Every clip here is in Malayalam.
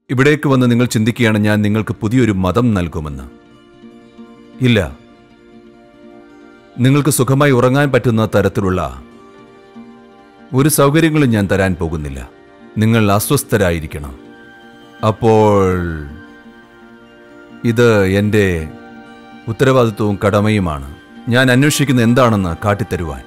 ഇവിടേക്ക് വന്ന് നിങ്ങൾ ചിന്തിക്കുകയാണ് ഞാൻ നിങ്ങൾക്ക് പുതിയൊരു മതം നൽകുമെന്ന് ഇല്ല നിങ്ങൾക്ക് സുഖമായി ഉറങ്ങാൻ പറ്റുന്ന തരത്തിലുള്ള ഒരു സൗകര്യങ്ങളും ഞാൻ തരാൻ പോകുന്നില്ല നിങ്ങൾ അസ്വസ്ഥരായിരിക്കണം അപ്പോൾ ഇത് എൻ്റെ ഉത്തരവാദിത്വവും കടമയുമാണ് ഞാൻ അന്വേഷിക്കുന്ന എന്താണെന്ന് കാട്ടിത്തരുവാൻ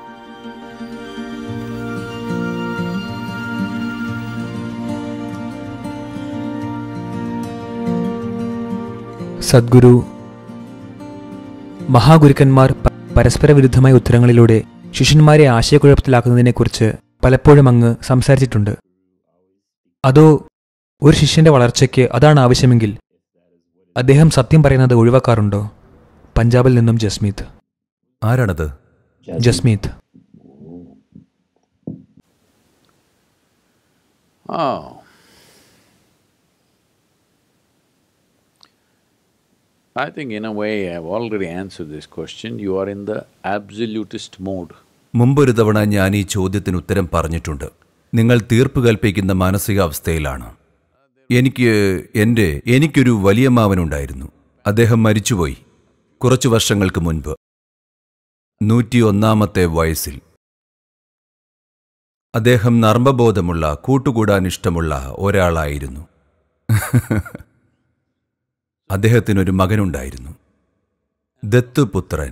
സദ്ഗുരു മഹാഗുരുക്കന്മാർ പ- പരസ്പര വിരുദ്ധമായ ഉത്തരങ്ങളിലൂടെ ശിഷ്യന്മാരെ ആശയക്കുഴപ്പത്തിലാക്കുന്നതിനെക്കുറിച്ച് പലപ്പോഴും അങ്ങ് സംസാരിച്ചിട്ടുണ്ട് അതോ ഒരു ശിഷ്യന്റെ വളർച്ചയ്ക്ക് അതാണ് ആവശ്യമെങ്കിൽ അദ്ദേഹം സത്യം പറയുന്നത് ഒഴിവാക്കാറുണ്ടോ പഞ്ചാബിൽ നിന്നും ജസ്മീത് ആരാണത് Jasmeet Oh. I think in a way I've already answered this question. You are in the absolutist mode. മുമ്പൊരു തവണ ഞാൻ ഈ ചോദ്യത്തിന് ഉത്തരം പറഞ്ഞിട്ടുണ്ട് നിങ്ങൾ തീർപ്പ് കൽപ്പിക്കുന്ന മാനസികാവസ്ഥയിലാണ് എനിക്ക് എൻ്റെ എനിക്കൊരു വലിയ മാവനുണ്ടായിരുന്നു അദ്ദേഹം മരിച്ചുപോയി കുറച്ചു വർഷങ്ങൾക്ക് മുൻപ് നൂറ്റി ഒന്നാമത്തെ വയസ്സിൽ അദ്ദേഹം നർമ്മബോധമുള്ള കൂട്ടുകൂടാൻ ഇഷ്ടമുള്ള ഒരാളായിരുന്നു അദ്ദേഹത്തിനൊരു മകനുണ്ടായിരുന്നു ദത്തുപുത്രൻ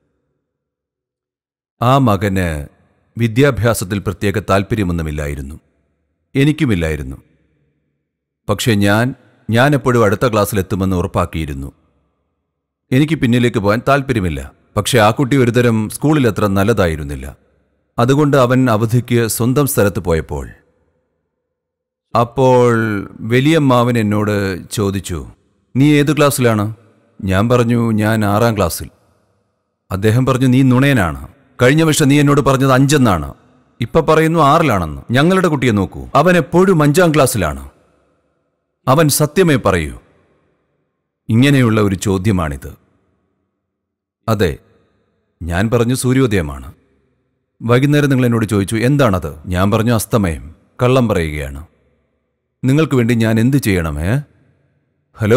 ആ മകന് വിദ്യാഭ്യാസത്തിൽ പ്രത്യേക താല്പര്യമൊന്നുമില്ലായിരുന്നു എനിക്കുമില്ലായിരുന്നു പക്ഷെ ഞാൻ ഞാൻ എപ്പോഴും അടുത്ത ക്ലാസ്സിലെത്തുമെന്ന് ഉറപ്പാക്കിയിരുന്നു എനിക്ക് പിന്നിലേക്ക് പോകാൻ താല്പര്യമില്ല പക്ഷെ ആ കുട്ടി ഒരുതരം സ്കൂളിൽ അത്ര നല്ലതായിരുന്നില്ല അതുകൊണ്ട് അവൻ അവധിക്ക് സ്വന്തം സ്ഥലത്ത് പോയപ്പോൾ അപ്പോൾ വലിയമ്മാവൻ എന്നോട് ചോദിച്ചു നീ ഏത് ക്ലാസ്സിലാണ് ഞാൻ പറഞ്ഞു ഞാൻ ആറാം ക്ലാസ്സിൽ അദ്ദേഹം പറഞ്ഞു നീ നുണയനാണ് കഴിഞ്ഞ വർഷം നീ എന്നോട് പറഞ്ഞത് അഞ്ചെന്നാണ് ഇപ്പൊ പറയുന്നു ആറിലാണെന്ന് ഞങ്ങളുടെ കുട്ടിയെ നോക്കൂ അവൻ എപ്പോഴും അഞ്ചാം ക്ലാസ്സിലാണ് അവൻ സത്യമേ പറയൂ ഇങ്ങനെയുള്ള ഒരു ചോദ്യമാണിത് അതെ ഞാൻ പറഞ്ഞു സൂര്യോദയമാണ് വൈകുന്നേരം നിങ്ങൾ എന്നോട് ചോദിച്ചു എന്താണത് ഞാൻ പറഞ്ഞു അസ്തമയം കള്ളം പറയുകയാണ് നിങ്ങൾക്ക് വേണ്ടി ഞാൻ എന്ത് ചെയ്യണമേ ഹലോ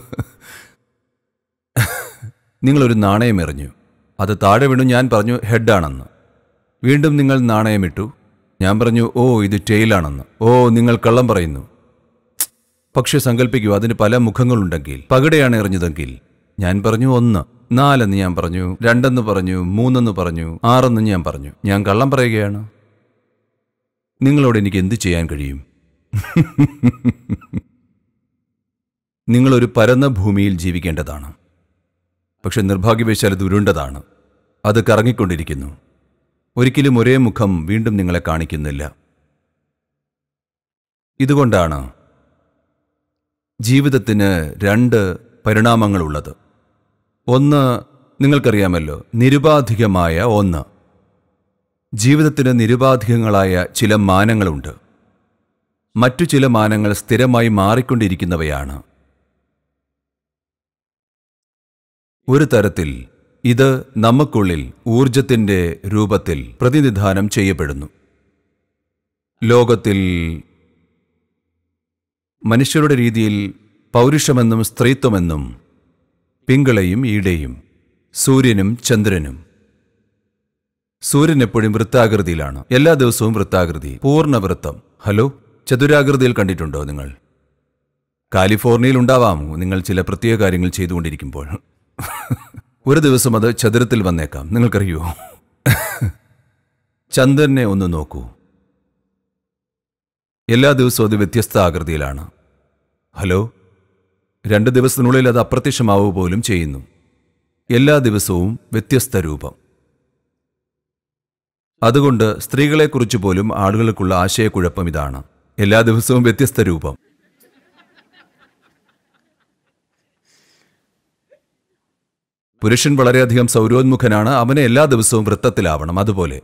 നിങ്ങളൊരു നാണയം എറിഞ്ഞു അത് താഴെ വീണു ഞാൻ പറഞ്ഞു ഹെഡാണെന്ന് വീണ്ടും നിങ്ങൾ നാണയമിട്ടു ഞാൻ പറഞ്ഞു ഓ ഇത് ടെയിലാണെന്ന് ഓ നിങ്ങൾ കള്ളം പറയുന്നു പക്ഷെ സങ്കല്പിക്കൂ അതിന് പല മുഖങ്ങളുണ്ടെങ്കിൽ പകിടയാണ് എറിഞ്ഞതെങ്കിൽ ഞാൻ പറഞ്ഞു ഒന്ന് നാലെന്ന് ഞാൻ പറഞ്ഞു രണ്ടെന്ന് പറഞ്ഞു മൂന്നെന്ന് പറഞ്ഞു ആറെന്ന് ഞാൻ പറഞ്ഞു ഞാൻ കള്ളം പറയുകയാണ് നിങ്ങളോട് എനിക്ക് എന്ത് ചെയ്യാൻ കഴിയും നിങ്ങളൊരു പരന്ന ഭൂമിയിൽ ജീവിക്കേണ്ടതാണ് പക്ഷെ നിർഭാഗ്യവശാൽ അത് ഉരുണ്ടതാണ് അത് കറങ്ങിക്കൊണ്ടിരിക്കുന്നു ഒരിക്കലും ഒരേ മുഖം വീണ്ടും നിങ്ങളെ കാണിക്കുന്നില്ല ഇതുകൊണ്ടാണ് ജീവിതത്തിന് രണ്ട് പരിണാമങ്ങളുള്ളത് ഒന്ന് നിങ്ങൾക്കറിയാമല്ലോ നിരുപാധികമായ ഒന്ന് ജീവിതത്തിന് നിരുപാധികങ്ങളായ ചില മാനങ്ങളുണ്ട് മറ്റു ചില മാനങ്ങൾ സ്ഥിരമായി മാറിക്കൊണ്ടിരിക്കുന്നവയാണ് ഒരു തരത്തിൽ ഇത് നമുക്കുള്ളിൽ ഊർജത്തിന്റെ രൂപത്തിൽ പ്രതിനിധാനം ചെയ്യപ്പെടുന്നു ലോകത്തിൽ മനുഷ്യരുടെ രീതിയിൽ പൗരുഷമെന്നും സ്ത്രീത്വമെന്നും പിങ്കളയും ഈടയും സൂര്യനും ചന്ദ്രനും സൂര്യൻ എപ്പോഴും വൃത്താകൃതിയിലാണ് എല്ലാ ദിവസവും വൃത്താകൃതി പൂർണ്ണവൃത്തം ഹലോ ചതുരാകൃതിയിൽ കണ്ടിട്ടുണ്ടോ നിങ്ങൾ കാലിഫോർണിയയിൽ ഉണ്ടാവാം നിങ്ങൾ ചില പ്രത്യേക കാര്യങ്ങൾ ചെയ്തുകൊണ്ടിരിക്കുമ്പോൾ ഒരു ദിവസം അത് ചതുരത്തിൽ വന്നേക്കാം നിങ്ങൾക്കറിയോ ചന്ദ്രനെ ഒന്ന് നോക്കൂ എല്ലാ ദിവസവും അത് വ്യത്യസ്ത ആകൃതിയിലാണ് ഹലോ രണ്ട് ദിവസത്തിനുള്ളിൽ അത് അപ്രത്യക്ഷമാവുക പോലും ചെയ്യുന്നു എല്ലാ ദിവസവും വ്യത്യസ്ത രൂപം അതുകൊണ്ട് സ്ത്രീകളെക്കുറിച്ച് പോലും ആളുകൾക്കുള്ള ആശയക്കുഴപ്പം ഇതാണ് എല്ലാ ദിവസവും വ്യത്യസ്ത രൂപം പുരുഷൻ വളരെയധികം സൗരോന്മുഖനാണ് അവന് എല്ലാ ദിവസവും വൃത്തത്തിലാവണം അതുപോലെ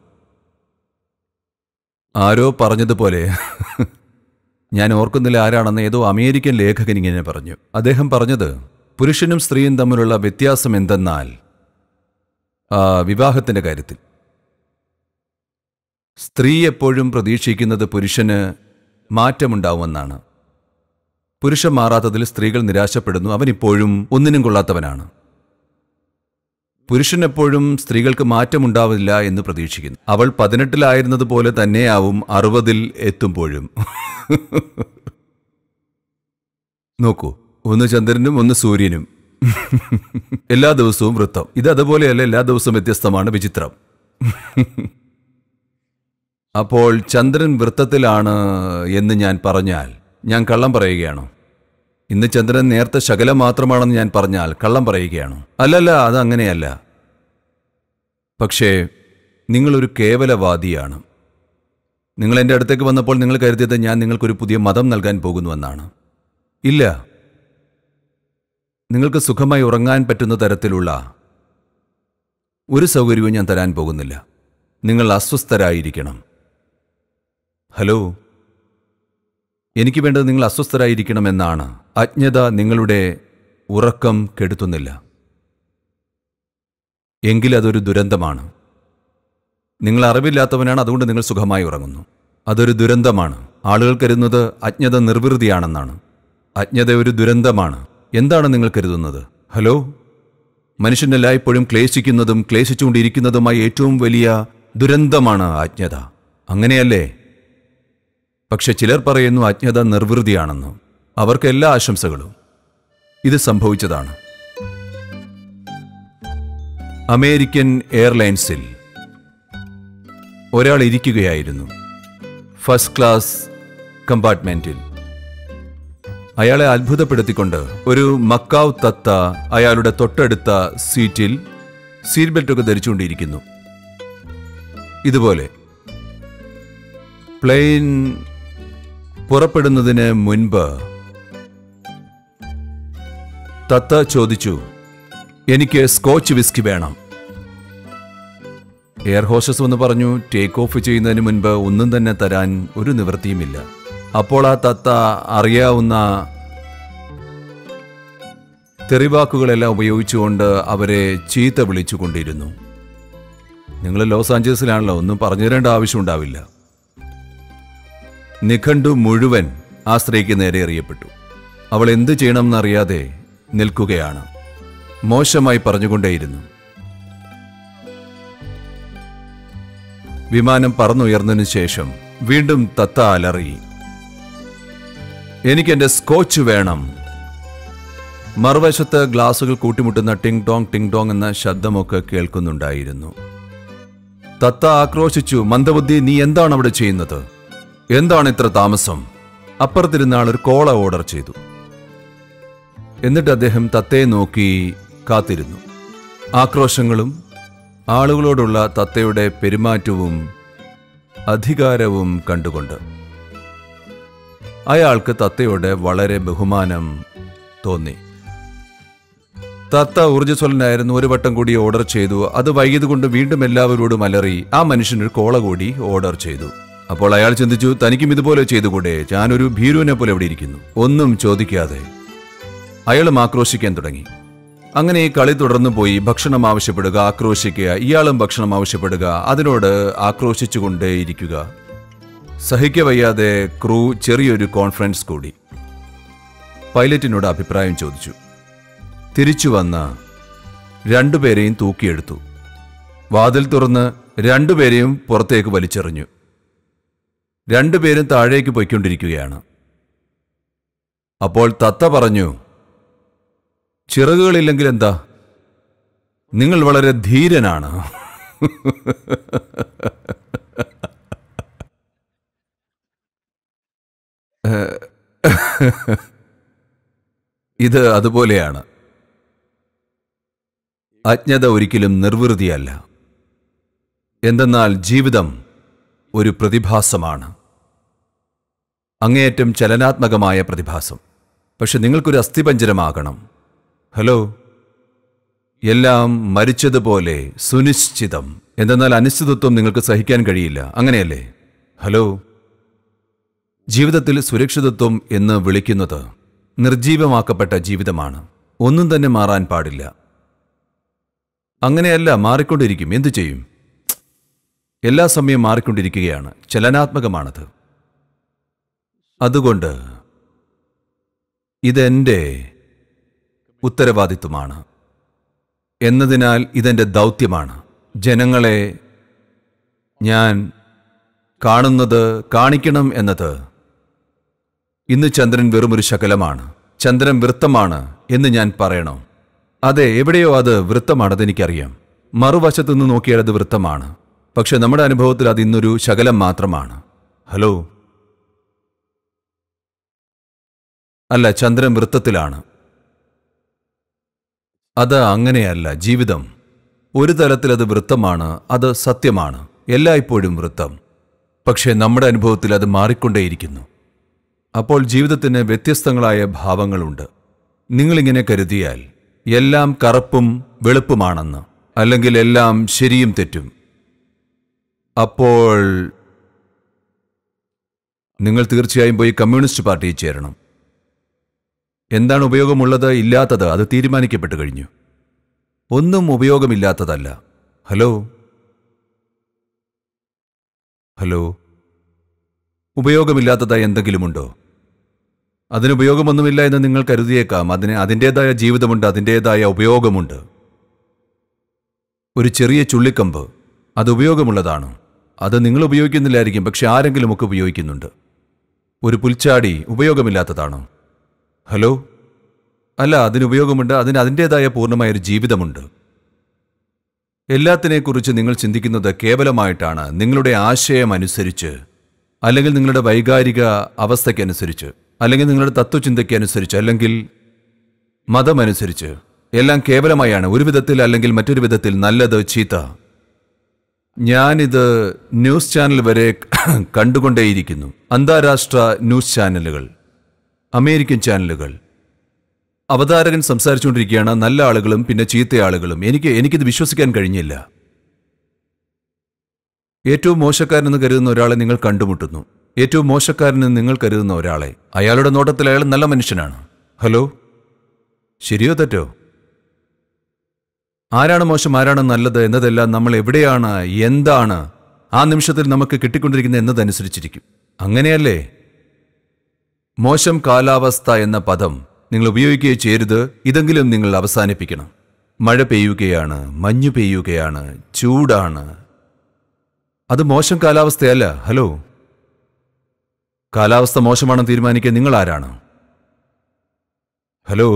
ആരോ പറഞ്ഞതുപോലെ ഞാൻ ഓർക്കുന്നില്ല ആരാണെന്ന് ഏതോ അമേരിക്കൻ ലേഖകൻ ഇങ്ങനെ പറഞ്ഞു അദ്ദേഹം പറഞ്ഞത് പുരുഷനും സ്ത്രീയും തമ്മിലുള്ള വ്യത്യാസം എന്തെന്നാൽ ആ, വിവാഹത്തിന്റെ കാര്യത്തിൽ സ്ത്രീ എപ്പോഴും പ്രതീക്ഷിക്കുന്നത് പുരുഷന് മാറ്റമുണ്ടാവുമെന്നാണ് പുരുഷൻ മാറാത്തതിൽ സ്ത്രീകൾ നിരാശപ്പെടുന്നു അവൻ ഇപ്പോഴും ഒന്നിനും കൊള്ളാത്തവനാണ് പുരുഷൻ എപ്പോഴും സ്ത്രീകൾക്ക് മാറ്റമുണ്ടാവില്ല എന്ന് പ്രതീക്ഷിക്കുന്നു അവൾ പതിനെട്ടിലായിരുന്നതുപോലെ തന്നെയാവും അറുപതിൽ എത്തുമ്പോഴും നോക്കൂ ഒന്ന് ചന്ദ്രനും ഒന്ന് സൂര്യനും എല്ലാ ദിവസവും വൃത്തം ഇത് അതുപോലെയല്ല എല്ലാ ദിവസവും വ്യത്യസ്തമാണ് വിചിത്രം അപ്പോൾ ചന്ദ്രൻ വൃത്തത്തിലാണ് എന്ന് ഞാൻ പറഞ്ഞാൽ ഞാൻ കള്ളം പറയുകയാണോ ഇന്ന് ചന്ദ്രൻ നേരത്തെ ശകലം മാത്രമാണെന്ന് ഞാൻ പറഞ്ഞാൽ കള്ളം പറയുകയാണോ അല്ലല്ല അത് അങ്ങനെയല്ല പക്ഷേ നിങ്ങളൊരു കേവലവാദിയാണ് നിങ്ങൾ എൻ്റെ അടുത്തേക്ക് വന്നപ്പോൾ നിങ്ങൾ കരുതിയത് ഞാൻ നിങ്ങൾക്കൊരു പുതിയ മതം നൽകാൻ പോകുന്നുവെന്നാണ് ഇല്ല നിങ്ങൾക്ക് സുഖമായി ഉറങ്ങാൻ പറ്റുന്ന തരത്തിലുള്ള ഒരു സൗകര്യവും ഞാൻ തരാൻ പോകുന്നില്ല നിങ്ങൾ അസ്വസ്ഥരായിരിക്കണം ഹലോ എനിക്ക് വേണ്ടത് നിങ്ങൾ അസ്വസ്ഥരായിരിക്കണമെന്നാണ് അജ്ഞത നിങ്ങളുടെ ഉറക്കം കെടുത്തുന്നില്ല എങ്കിലതൊരു ദുരന്തമാണ് നിങ്ങൾ അറിവില്ലാത്തവനാണ് അതുകൊണ്ട് നിങ്ങൾ സുഖമായി ഉറങ്ങുന്നു അതൊരു ദുരന്തമാണ് ആളുകൾ കരുതുന്നത് അജ്ഞത നിർവൃതിയാണെന്നാണ് അജ്ഞത ഒരു ദുരന്തമാണ് എന്താണ് നിങ്ങൾ കരുതുന്നത് ഹലോ മനുഷ്യൻ എല്ലായ്പ്പോഴും ക്ലേശിക്കുന്നതും ക്ലേശിച്ചുകൊണ്ടിരിക്കുന്നതുമായ ഏറ്റവും വലിയ ദുരന്തമാണ് അജ്ഞത അങ്ങനെയല്ലേ പക്ഷെ ചിലർ പറയുന്നു അജ്ഞത നിർവൃതിയാണെന്ന് അവർക്ക് എല്ലാ ആശംസകളും ഇത് സംഭവിച്ചതാണ് അമേരിക്കൻ എയർലൈൻസിൽ ഒരാൾ ഇരിക്കുകയായിരുന്നു ഫസ്റ്റ് ക്ലാസ് കമ്പാർട്ട്മെന്റിൽ അയാളെ അത്ഭുതപ്പെടുത്തിക്കൊണ്ട് ഒരു മക്കാവ് തത്ത അയാളുടെ തൊട്ടടുത്ത സീറ്റിൽ സീറ്റ് ബെൽറ്റൊക്കെ ധരിച്ചുകൊണ്ടിരിക്കുന്നു ഇതുപോലെ പ്ലെയിൻ പുറപ്പെടുന്നതിന് മുൻപ് തത്ത ചോദിച്ചു എനിക്ക് സ്കോച്ച് വിസ്കി വേണം എയർ ഹോസ്റ്റസ് വന്ന് പറഞ്ഞു ടേക്ക് ഓഫ് ചെയ്യുന്നതിന് മുൻപ് ഒന്നും തന്നെ തരാൻ ഒരു നിവൃത്തിയുമില്ല അപ്പോൾ ആ തത്ത അറിയാവുന്ന തെറിവാക്കുകളെല്ലാം ഉപയോഗിച്ചുകൊണ്ട് അവരെ ചീത്ത വിളിച്ചുകൊണ്ടിരുന്നു നിങ്ങൾ ലോസ് ആഞ്ചലസിലാണല്ലോ ഒന്നും പറഞ്ഞു തരേണ്ട ആവശ്യമുണ്ടാവില്ല നിഘണ്ടു മുഴുവൻ ആ സ്ത്രീക്ക് നേരെ എറിയപ്പെട്ടു അവൾ എന്ത് ചെയ്യണമെന്നറിയാതെ നിൽക്കുകയാണ് മോശമായി പറഞ്ഞുകൊണ്ടേയിരുന്നു വിമാനം പറന്നുയർന്നതിനു ശേഷം വീണ്ടും തത്ത അലറി എനിക്കെന്റെ സ്കോച്ച് വേണം മറുവശത്ത് ഗ്ലാസുകൾ കൂട്ടിമുട്ടുന്ന ടിങ് ടോങ് ടിങ് ടോങ് എന്ന ശബ്ദമൊക്കെ കേൾക്കുന്നുണ്ടായിരുന്നു തത്ത ആക്രോശിച്ചു മന്ദബുദ്ധി നീ എന്താണ് അവിടെ ചെയ്യുന്നത് എന്താണ് ഇത്ര താമസം അപ്പുറത്തിരുന്ന ആൾ ഒരു കോള ഓർഡർ ചെയ്തു എന്നിട്ട് അദ്ദേഹം തത്തയെ നോക്കി കാത്തിരുന്നു ആക്രോശങ്ങളും ആളുകളോടുള്ള തത്തയുടെ പെരുമാറ്റവും അധികാരവും കണ്ടുകൊണ്ട് അയാൾക്ക് തത്തയോട് വളരെ ബഹുമാനം തോന്നി തത്ത ഊർജ്ജസ്വലനായിരുന്നു ഒരു വട്ടം കൂടി ഓർഡർ ചെയ്തു അത് വൈകിയതുകൊണ്ട് വീണ്ടും എല്ലാവരോടും അലറി ആ മനുഷ്യനൊരു കോള കൂടി ഓർഡർ ചെയ്തു അപ്പോൾ അയാൾ ചിന്തിച്ചു തനിക്കും ഇതുപോലെ ചെയ്തുകൂടെ ഞാനൊരു ഭീരുവിനെ പോലെ ഇവിടെ ഇരിക്കുന്നു ഒന്നും ചോദിക്കാതെ അയാളും ആക്രോശിക്കാൻ തുടങ്ങി അങ്ങനെ ഈ കളി തുടർന്നു പോയി ഭക്ഷണം ആവശ്യപ്പെടുക ആക്രോശിക്കുക ഇയാളും ഭക്ഷണം ആവശ്യപ്പെടുക അതിനോട് ആക്രോശിച്ചുകൊണ്ടേയിരിക്കുക സഹിക്കവയ്യാതെ ക്രൂ ചെറിയൊരു കോൺഫറൻസ് കൂടി പൈലറ്റിനോട് അഭിപ്രായം ചോദിച്ചു തിരിച്ചു വന്ന് രണ്ടുപേരെയും തൂക്കിയെടുത്തു വാതിൽ തുറന്ന് രണ്ടുപേരെയും പുറത്തേക്ക് വലിച്ചെറിഞ്ഞു രണ്ടുപേരും താഴേക്ക് പോയിക്കൊണ്ടിരിക്കുകയാണ് അപ്പോൾ തത്ത പറഞ്ഞു ചിറകുകളില്ലെങ്കിൽ എന്താ നിങ്ങൾ വളരെ ധീരനാണ് ഇത് അതുപോലെയാണ് അജ്ഞത ഒരിക്കലും നിർവൃതിയല്ല എന്തെന്നാൽ ജീവിതം ഒരു പ്രതിഭാസമാണ് അങ്ങേയറ്റം ചലനാത്മകമായ പ്രതിഭാസം പക്ഷെ നിങ്ങൾക്കൊരു അസ്ഥിപഞ്ജരമാകണം ഹലോ എല്ലാം മരിച്ചതുപോലെ സുനിശ്ചിതം എന്തെന്നാൽ അനിശ്ചിതത്വം നിങ്ങൾക്ക് സഹിക്കാൻ കഴിയില്ല അങ്ങനെയല്ലേ ഹലോ ജീവിതത്തിൽ സുരക്ഷിതത്വം എന്ന് വിളിക്കുന്നത് നിർജീവമാക്കപ്പെട്ട ജീവിതമാണ് ഒന്നും തന്നെ മാറാൻ പാടില്ല അങ്ങനെയല്ല മാറിക്കൊണ്ടിരിക്കും എന്തു ചെയ്യും എല്ലാ സമയം മാറിക്കൊണ്ടിരിക്കുകയാണ് ചലനാത്മകമാണത് അതുകൊണ്ട് ഇതെൻ്റെ ഉത്തരവാദിത്വമാണ് എന്നതിനാൽ ഇതെൻ്റെ ദൗത്യമാണ് ജനങ്ങളെ ഞാൻ കാണുന്നത് കാണിക്കണം എന്നത് ഇന്ന് ചന്ദ്രൻ വെറുമൊരു ശകലമാണ് ചന്ദ്രൻ വൃത്തമാണ് എന്ന് ഞാൻ പറയണോ അതെ എവിടെയോ അത് വൃത്തമാണതെനിക്കറിയാം മറുവശത്തു നിന്ന് നോക്കിയാൽ അത് വൃത്തമാണ് പക്ഷെ നമ്മുടെ അനുഭവത്തിൽ അത് ഇന്നൊരു ശകലം മാത്രമാണ് ഹലോ അല്ല ചന്ദ്രൻ വൃത്തത്തിലാണ് അത് അങ്ങനെയല്ല ജീവിതം ഒരു തലത്തിൽ അത് വൃത്തമാണ് അത് സത്യമാണ് എല്ലായ്പ്പോഴും വൃത്തം പക്ഷേ നമ്മുടെ അനുഭവത്തിൽ അത് മാറിക്കൊണ്ടേയിരിക്കുന്നു അപ്പോൾ ജീവിതത്തിന് വ്യത്യസ്തങ്ങളായ ഭാവങ്ങളുണ്ട് നിങ്ങളിങ്ങനെ കരുതിയാൽ എല്ലാം കറുപ്പും വെളുപ്പുമാണെന്ന് അല്ലെങ്കിൽ എല്ലാം ശരിയും തെറ്റും അപ്പോൾ നിങ്ങൾ തീർച്ചയായും പോയി കമ്മ്യൂണിസ്റ്റ് പാർട്ടിയിൽ ചേരണം എന്താണ് ഉപയോഗമുള്ളത് ഇല്ലാത്തത് അത് തീരുമാനിക്കപ്പെട്ടു കഴിഞ്ഞു ഒന്നും ഉപയോഗമില്ലാത്തതല്ല ഹലോ ഹലോ ഉപയോഗമില്ലാത്തതായി എന്തെങ്കിലുമുണ്ടോ അതിന് ഉപയോഗമൊന്നുമില്ല എന്ന് നിങ്ങൾ കരുതിയേക്കാം അതിന് അതിൻ്റെതായ ജീവിതമുണ്ട് അതിൻ്റെതായ ഉപയോഗമുണ്ട് ഒരു ചെറിയ ചുള്ളിക്കമ്പ് അത് ഉപയോഗമുള്ളതാണ് അത് നിങ്ങൾ ഉപയോഗിക്കുന്നില്ലായിരിക്കും പക്ഷെ ആരെങ്കിലുമൊക്കെ ഉപയോഗിക്കുന്നുണ്ട് ഒരു പുൽച്ചാടി ഉപയോഗമില്ലാത്തതാണോ ഹലോ അല്ല അതിന് ഉപയോഗമുണ്ട് അതിന് അതിൻ്റെതായ പൂർണ്ണമായൊരു ജീവിതമുണ്ട് എല്ലാത്തിനെക്കുറിച്ച് നിങ്ങൾ ചിന്തിക്കുന്നത് കേവലമായിട്ടാണ് നിങ്ങളുടെ ആശയം അനുസരിച്ച് അല്ലെങ്കിൽ നിങ്ങളുടെ വൈകാരിക അവസ്ഥയ്ക്കനുസരിച്ച് അല്ലെങ്കിൽ നിങ്ങളുടെ തത്വചിന്തയ്ക്ക് അനുസരിച്ച് അല്ലെങ്കിൽ മതമനുസരിച്ച് എല്ലാം കേവലമായാണ് ഒരു വിധത്തിൽ അല്ലെങ്കിൽ മറ്റൊരു വിധത്തിൽ നല്ലത് ചീത്ത ഞാനിത് ന്യൂസ് ചാനൽ വരെ കണ്ടുകൊണ്ടേയിരിക്കുന്നു അന്താരാഷ്ട്ര ന്യൂസ് ചാനലുകൾ അമേരിക്കൻ ചാനലുകൾ അവതാരകൻ സംസാരിച്ചുകൊണ്ടിരിക്കുകയാണ് നല്ല ആളുകളും പിന്നെ ചീത്ത ആളുകളും എനിക്ക് എനിക്കിത് വിശ്വസിക്കാൻ കഴിഞ്ഞില്ല ഏറ്റവും മോശക്കാരനെന്ന് കരുതുന്ന ഒരാളെ നിങ്ങൾ കണ്ടുമുട്ടുന്നു ഏറ്റവും മോശക്കാരനെന്ന് നിങ്ങൾ കരുതുന്ന ഒരാളെ അയാളുടെ നോട്ടത്തിൽ അയാൾ നല്ല മനുഷ്യനാണ് ഹലോ ശരിയോ തെറ്റോ ആരാണ് മോശം ആരാണ് നല്ലത് എന്നതെല്ലാം നമ്മൾ എവിടെയാണ് എന്താണ് ആ നിമിഷത്തിൽ നമുക്ക് കിട്ടിക്കൊണ്ടിരിക്കുന്നത് എന്നതനുസരിച്ചിരിക്കും അങ്ങനെയല്ലേ മോശം കാലാവസ്ഥ എന്ന പദം നിങ്ങൾ ഉപയോഗിക്കുകയോ ചെയ്യരുത് ഇതെങ്കിലും നിങ്ങൾ അവസാനിപ്പിക്കണം മഴ പെയ്യുകയാണ് മഞ്ഞു പെയ്യുകയാണ് ചൂടാണ് അത് മോശം കാലാവസ്ഥയല്ല ഹലോ കാലാവസ്ഥ മോശമാണെന്ന് തീരുമാനിക്കാൻ നിങ്ങൾ ആരാണ് ഹലോ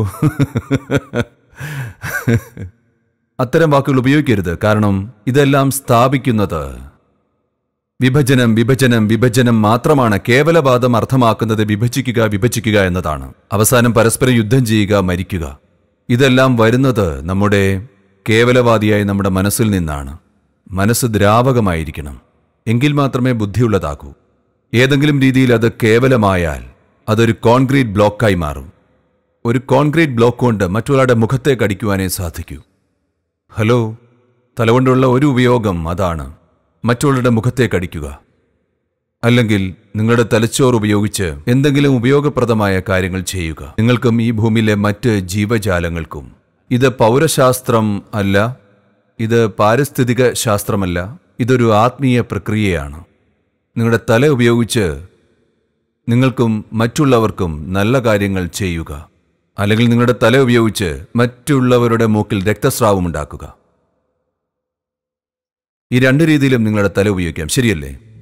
അത്തരം വാക്കുകൾ ഉപയോഗിക്കരുത് കാരണം ഇതെല്ലാം സ്ഥാപിക്കുന്നത് വിഭജനം വിഭജനം വിഭജനം മാത്രമാണ് കേവലവാദം അർത്ഥമാക്കുന്നത് വിഭജിക്കുക വിഭജിക്കുക എന്നതാണ് അവസാനം പരസ്പരം യുദ്ധം ചെയ്യുക മരിക്കുക ഇതെല്ലാം വരുന്നത് നമ്മുടെ കേവലവാദിയായ നമ്മുടെ മനസ്സിൽ നിന്നാണ് മനസ്സ് ദ്രാവകമായിരിക്കണം എങ്കിൽ മാത്രമേ ബുദ്ധിയുള്ളതാകൂ ഏതെങ്കിലും രീതിയിൽ അത് കേവലമായാൽ അതൊരു കോൺക്രീറ്റ് ബ്ലോക്കായി മാറും ഒരു കോൺക്രീറ്റ് ബ്ലോക്ക് കൊണ്ട് മറ്റൊരാളുടെ മുഖത്തേക്ക് അടിക്കുവാനേ സാധിക്കൂ ഹലോ തലകൊണ്ടുള്ള ഒരു ഉപയോഗം അതാണ് മറ്റുള്ളവരുടെ മുഖത്തേക്ക് അടിക്കുക അല്ലെങ്കിൽ നിങ്ങളുടെ തലച്ചോറ് ഉപയോഗിച്ച് എന്തെങ്കിലും ഉപയോഗപ്രദമായ കാര്യങ്ങൾ ചെയ്യുക നിങ്ങൾക്കും ഈ ഭൂമിയിലെ മറ്റ് ജീവജാലങ്ങൾക്കും ഇത് പൗരശാസ്ത്രം അല്ല ഇത് പാരിസ്ഥിതിക ശാസ്ത്രമല്ല ഇതൊരു ആത്മീയ പ്രക്രിയയാണ് നിങ്ങളുടെ തല ഉപയോഗിച്ച് നിങ്ങൾക്കും മറ്റുള്ളവർക്കും നല്ല കാര്യങ്ങൾ ചെയ്യുക അല്ലെങ്കിൽ നിങ്ങളുടെ തല ഉപയോഗിച്ച് മറ്റുള്ളവരുടെ മൂക്കിൽ രക്തസ്രാവം ഉണ്ടാക്കുക ഈ രണ്ട് രീതിയിലും നിങ്ങളുടെ തല ഉപയോഗിക്കാം ശരിയല്ലേ